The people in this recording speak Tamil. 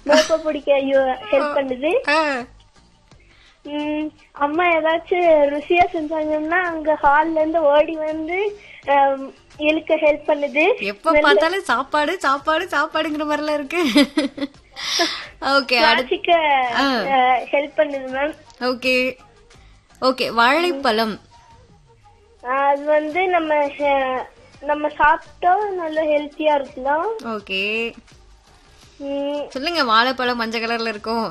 மோப்ப பிடிக்க ஹெல்ப் பண்ணுது ஆ, ம், அம்மா ஏதாச்சும் ருசியா செஞ்சாங்கன்னா அங்க ஹால்ல இருந்து ஓடி வந்து ஆம், இழுக்க ஹெல்ப் பண்ணுது எப்ப பார்த்தாலும் சாப்பாடு சாப்பாடு சாப்பாடுங்கிற மாதிரிலாம் இருக்கு ஓகே அடுத்து வாசிக்க ஹெல்ப் பண்ணுது மேம் ஓகே ஓகே வாழைப்பழம் அது வந்து நம்ம ஹெ- நம்ம சாப்பிட்டா நல்ல ஹெல்த்தியா இருக்கலாம் ஓகே ம், சொல்லுங்க வாழைப்பழம் மஞ்சள் கலர்ல இருக்கும்